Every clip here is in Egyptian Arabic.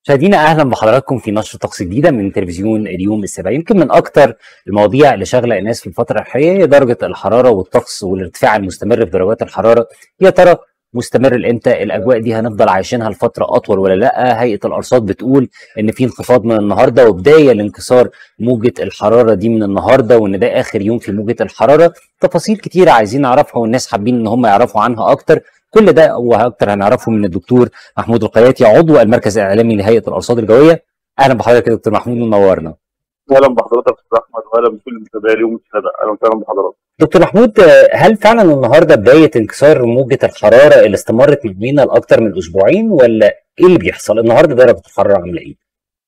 مشاهدينا اهلا بحضراتكم في نشر طقس جديده من تلفزيون اليوم السابع يمكن من اكثر المواضيع اللي شاغله الناس في الفتره الحاليه هي درجه الحراره والطقس والارتفاع المستمر في درجات الحراره يا ترى مستمر لامتى الاجواء دي هنفضل عايشينها لفتره اطول ولا لا هيئه الارصاد بتقول ان في انخفاض من النهارده وبدايه لانكسار موجه الحراره دي من النهارده وان ده اخر يوم في موجه الحراره تفاصيل كتيره عايزين نعرفها والناس حابين ان هم يعرفوا عنها اكتر كل ده واكتر هنعرفه من الدكتور محمود القياتي عضو المركز الاعلامي لهيئه الارصاد الجويه اهلا بحضرتك يا دكتور محمود منورنا اهلا بحضرتك استاذ احمد واهلا بكل متابعي اليوم السابع اهلا وسهلا بحضرتك دكتور محمود هل فعلا النهارده بدايه انكسار موجه الحراره اللي استمرت معانا لاكثر من اسبوعين ولا ايه اللي بيحصل النهارده درجه الحراره عامله ايه؟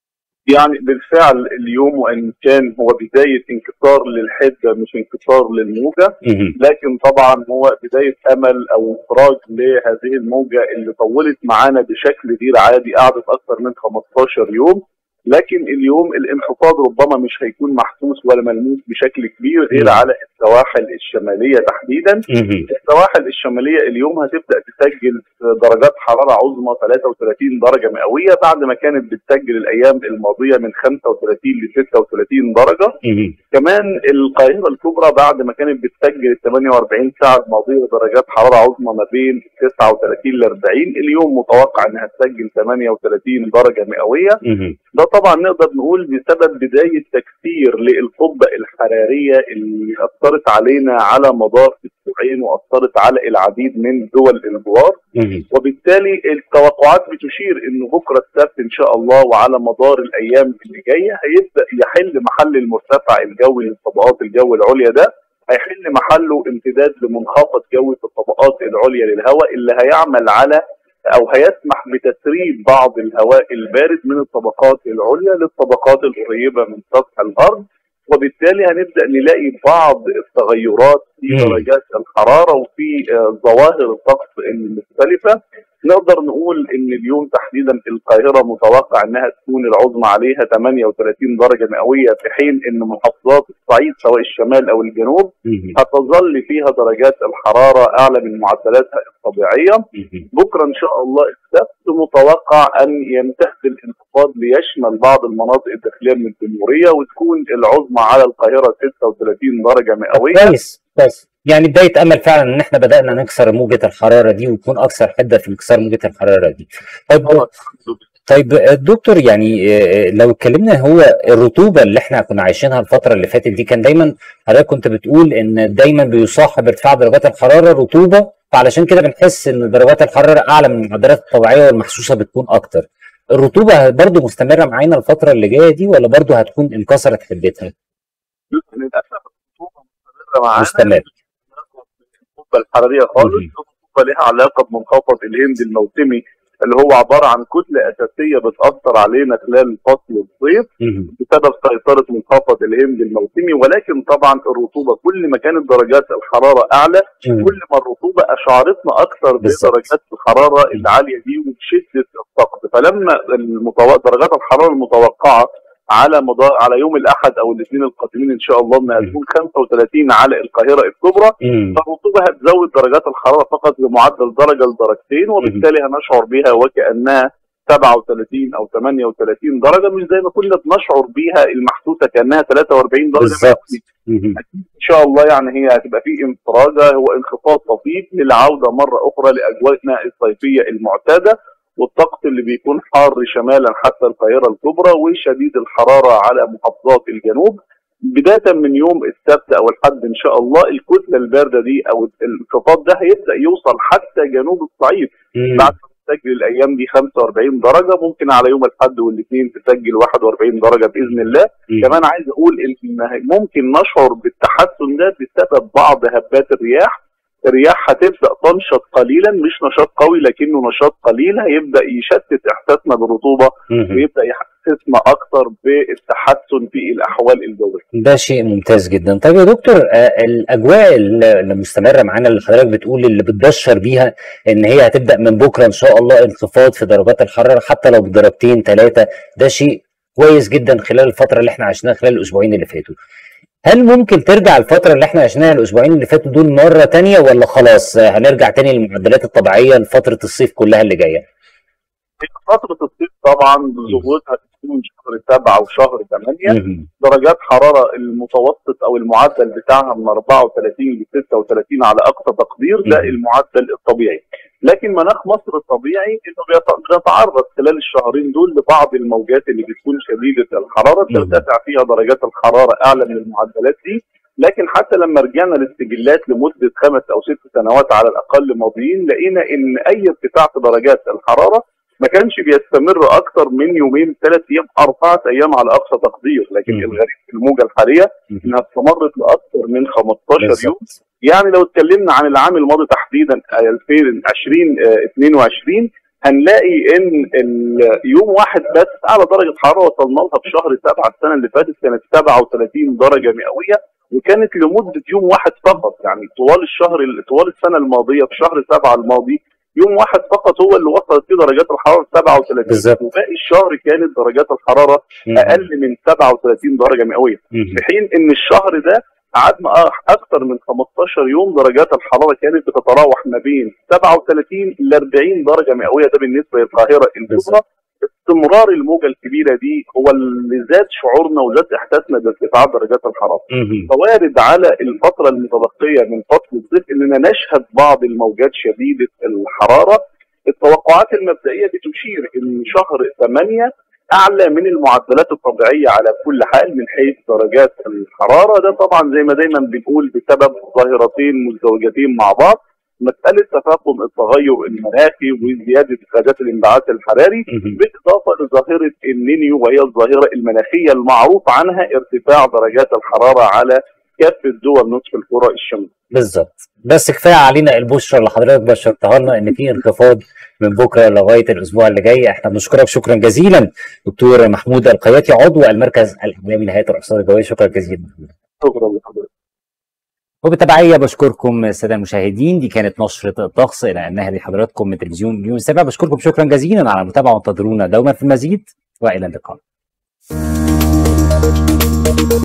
يعني بالفعل اليوم وان كان هو بدايه انكسار للحده مش انكسار للموجه لكن طبعا هو بدايه امل او افراج لهذه الموجه اللي طولت معانا بشكل غير عادي قعدت اكثر من 15 يوم لكن اليوم الانخفاض ربما مش هيكون محسوس ولا ملموس بشكل كبير غير على السواحل الشماليه تحديدا السواحل الشماليه اليوم هتبدا تسجل درجات حراره عظمى 33 درجه مئويه بعد ما كانت بتسجل الايام الماضيه من 35 ل 36 درجه كمان القاهره الكبرى بعد ما كانت بتسجل ال 48 ساعه الماضيه درجات حراره عظمى ما بين 39 ل 40 اليوم متوقع انها تسجل 38 درجه مئويه ده طبعا نقدر نقول بسبب بدايه تكثير للقبه الحراريه اللي اثرت علينا على مدار اسبوعين واثرت على العديد من دول الجوار وبالتالي التوقعات بتشير ان بكره السبت ان شاء الله وعلى مدار الايام اللي جايه هيبدا يحل محل المرتفع الجوي للطبقات الجو العليا ده هيحل محله امتداد لمنخفض جوي في الطبقات العليا للهواء اللي هيعمل على او هيسمح بتسريب بعض الهواء البارد من الطبقات العليا للطبقات القريبه من سطح الارض وبالتالي هنبدا نلاقي بعض التغيرات في درجات الحراره وفي ظواهر الطقس المختلفه نقدر نقول ان اليوم تحديدا القاهره متوقع انها تكون العظمى عليها 38 درجه مئويه في حين ان محافظات الصعيد سواء الشمال او الجنوب هتظل فيها درجات الحراره اعلى من معدلاتها الطبيعيه بكره ان شاء الله السبت متوقع ان يمتد الانخفاض ليشمل بعض المناطق الداخليه من الجمهوريه وتكون العظمى على القاهره 36 درجه مئويه كويس كويس يعني بداية أمل فعلا إن إحنا بدأنا نكسر موجة الحرارة دي ونكون أكثر حدة في انكسار موجة الحرارة دي. طيب طيب دكتور يعني لو اتكلمنا هو الرطوبة اللي إحنا كنا عايشينها الفترة اللي فاتت دي كان دايما حضرتك كنت بتقول إن دايما بيصاحب ارتفاع درجات الحرارة رطوبة فعلشان كده بنحس إن درجات الحرارة أعلى من المعدلات الطبيعية والمحسوسة بتكون أكتر. الرطوبة برضه مستمرة معانا الفترة اللي جاية دي ولا برضه هتكون انكسرت حدتها؟ للأسف الرطوبة مستمرة معانا مستمر القبه الحراريه خالص القبه لها علاقه بمنخفض الهند الموسمي اللي هو عباره عن كتله اساسيه بتاثر علينا خلال فصل الصيف بسبب سيطره منخفض الهند الموسمي ولكن طبعا الرطوبه كل ما كانت درجات الحراره اعلى كل ما الرطوبه اشعرتنا اكثر بدرجات الحراره العاليه دي وبشده الطقس فلما المتو... درجات الحراره المتوقعه على مدار على يوم الاحد او الاثنين القادمين ان شاء الله انها تكون 35 على القاهره الكبرى فالرطوبه هتزود درجات الحراره فقط بمعدل درجه لدرجتين وبالتالي هنشعر بها وكانها 37 او 38 درجه مش زي ما كنا بنشعر بيها المحسوسه كانها 43 درجه بالظبط ان شاء الله يعني هي هتبقى في انفراجه هو انخفاض طفيف للعوده مره اخرى لاجواءنا الصيفيه المعتاده والطقس اللي بيكون حار شمالا حتى القاهره الكبرى وشديد الحراره على محافظات الجنوب بدايه من يوم السبت او الحد ان شاء الله الكتله البارده دي او الانخفاض ده هيبدا يوصل حتى جنوب الصعيد بعد ما تسجل الايام دي 45 درجه ممكن على يوم الحد والاثنين تسجل 41 درجه باذن الله كمان عايز اقول ان ممكن نشعر بالتحسن ده بسبب بعض هبات الرياح الرياح هتبدا تنشط قليلا مش نشاط قوي لكنه نشاط قليل هيبدا يشتت احساسنا بالرطوبه ويبدا يحسسنا اكثر بالتحسن في الاحوال الجويه. ده شيء ممتاز جدا. طيب يا دكتور الاجواء اللي مستمره معانا اللي حضرتك بتقول اللي بتبشر بيها ان هي هتبدا من بكره ان شاء الله انخفاض في درجات الحراره حتى لو بدرجتين ثلاثه ده شيء كويس جدا خلال الفتره اللي احنا عشناها خلال الاسبوعين اللي فاتوا. هل ممكن ترجع الفترة اللي احنا عشناها الأسبوعين اللي فاتوا دول مرة تانية ولا خلاص هنرجع تاني للمعدلات الطبيعية لفترة الصيف كلها اللي جاية؟ فترة الصيف طبعا ظهورها بتكون شهر سبعة وشهر ثمانية مهم. درجات حرارة المتوسط أو المعدل بتاعها من 34 ل 36 على أقصى تقدير ده مم. المعدل الطبيعي لكن مناخ مصر الطبيعي انه بيت- بنتعرض خلال الشهرين دول لبعض الموجات اللي بتكون شديده الحراره مم. ترتفع فيها درجات الحراره اعلى من المعدلات دي لكن حتى لما رجعنا للسجلات لمده خمس او ست سنوات على الاقل ماضيين لقينا ان اي ارتفاع في درجات الحراره ما كانش بيستمر اكثر من يومين ثلاث ايام اربعه ايام على اقصى تقدير لكن مم. الغريب في الموجه الحاليه مم. انها استمرت لاكثر من 15 يوم بالظبط. يعني لو اتكلمنا عن العام الماضي تحديدا 2022 هنلاقي ان ال- يوم واحد بس اعلى درجه حراره وصلنا لها في شهر سبعه السنه اللي فاتت كانت 37 درجه مئويه وكانت لمده يوم واحد فقط يعني طوال الشهر طوال السنه الماضيه في شهر سبعه الماضي يوم واحد فقط هو اللي وصلت فيه درجات الحراره 37 بالظبط. وباقي الشهر كانت درجات الحراره مهم. اقل من 37 درجه مئويه مهم. في حين ان الشهر ده قعدنا اكثر من 15 يوم درجات الحراره كانت بتتراوح ما بين 37 ل 40 درجه مئويه ده بالنسبه للقاهره الكبرى بالظبط. استمرار الموجه الكبيره دي هو اللي زاد شعورنا وزاد احساسنا بارتفاع درجات الحراره مهم. فوارد على الفتره المتبقيه من فصل الصيف اننا نشهد بعض الموجات شديده الحراره التوقعات المبدئيه بتشير ان شهر 8 اعلى من المعدلات الطبيعيه على كل حال من حيث درجات الحراره ده طبعا زي ما دايما بنقول بسبب ظاهرتين مزدوجتين مع بعض مساله تفاقم التغير المناخي وزياده غازات الانبعاث الحراري مهم. بالاضافه لظاهره النينيو وهي الظاهره المناخيه المعروف عنها ارتفاع درجات الحراره على كافه دول نصف الكره الشماليه. بالظبط بس كفايه علينا البشرى اللي حضرتك بشرتها لنا ان في انخفاض من بكره لغايه الاسبوع اللي جاي احنا بنشكرك شكرا جزيلا دكتور محمود القياتي عضو المركز الاعلامي لهيئه الارصاد الجويه شكرا جزيلا شكرا لحضرتك. وبالتبعية بشكركم السادة المشاهدين دي كانت نشرة الطقس إلى أنها لحضراتكم من تلفزيون اليوم السابع بشكركم شكرا جزيلا على المتابعة وانتظرونا دوما في المزيد وإلى اللقاء